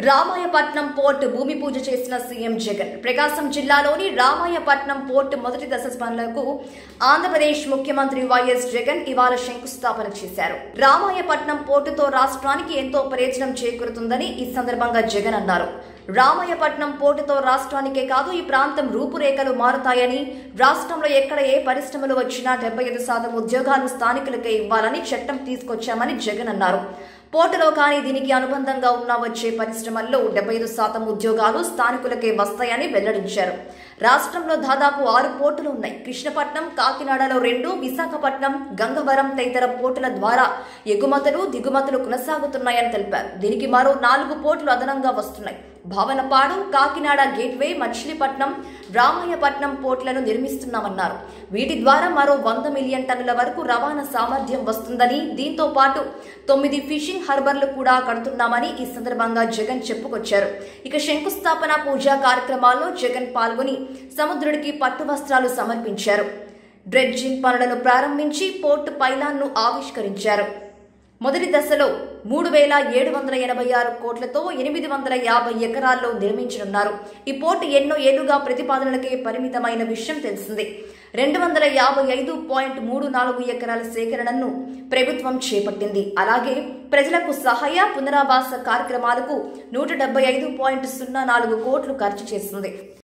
Ramayapatnam port భూమి పూజ చేసిన CM Jagan ప్రకాశం జిల్లాలోని రామాయపట్నం పోర్టు మొదటి దశ పనులకు ఆంధ్రప్రదేశ్ ముఖ్యమంత్రి వైఎస్ జగన్ ఇవాళ శంకుస్థాపన చేశారు రామాయపట్నం పోర్టుతో రాష్ట్రానికి ఎంతో ప్రయోజనం చేకూరుతుందని ఈ సందర్భంగా జగన్ అన్నారు రామాయపట్నం పోర్టుతో రాష్ట్రానికే కాదు ఈ ప్రాంతం రూపురేఖలు మారుతాయని రాష్ట్రంలో ఎక్కడ ఏ పరిశ్రమలు వచ్చినా డెబ్బై ఐదు శాతం ఉద్యోగాలు స్థానికులకే ఇవ్వాలని చట్టం తీసుకొచ్చామని జగన్ అన్నారు పోర్టులో కానీ దీనికి అనుబంధంగా ఉన్న వచ్చే పరిశ్రమల్లో డెబ్బై ఐదు శాతం ఉద్యోగాలు స్థానికులకే వస్తాయని వెల్లడించారు రాష్ట్రంలో దాదాపు ఆరు పోర్టులు ఉన్నాయి కృష్ణపట్నం కాకినాడలో రెండు విశాఖపట్నం గంగవరం తదితర పోర్టుల ద్వారా ఎగుమతులు దిగుమతులు కొనసాగుతున్నాయని తెలిపారు దీనికి మరో నాలుగు పోర్టులు అదనంగా వస్తున్నాయి భావనపాడు కాకినాడ గేట్వే మచిలీపట్నం రామాయపట్నం పోర్టులను నిర్మిస్తున్నామన్నారు వీటి ద్వారా మరో వంద మిలియన్ టన్నుల వరకు రవాణా సామర్థ్యం వస్తుందని దీంతో పాటు తొమ్మిది ఫిషింగ్ హార్బర్లు కూడా కడుతున్నామని ఈ సందర్భంగా జగన్ చెప్పుకొచ్చారు ఇక శంకుస్థాపన పూజా కార్యక్రమాల్లో జగన్ పాల్గొని సముద్రుడికి పట్టు వస్త్రాలు సమర్పించారు డ్రెడ్జింగ్ పనులను ప్రారంభించి పోర్టు పైలాన్ను ఆవిష్కరించారు మొదటి దశలో మూడు వేల ఏడు వందల ఎనభై ఆరు కోట్లతో ఎనిమిది వందల యాభై ఎకరాల్లో నిర్మించనున్నారు ఈ పోర్టు ఎన్నో ఏళ్లుగా ప్రతిపాదనలకే పరిమితమైన విషయం తెలిసిందే రెండు వందల యాభై ఐదు పాయింట్ మూడు నాలుగు ఎకరాల సేకరణను ప్రభుత్వం చేపట్టింది అలాగే ప్రజలకు సహాయ పునరావాస కార్యక్రమాలకు నూట డెబ్బై ఐదు పాయింట్ సున్నా నాలుగు కోట్లు ఖర్చు చేసింది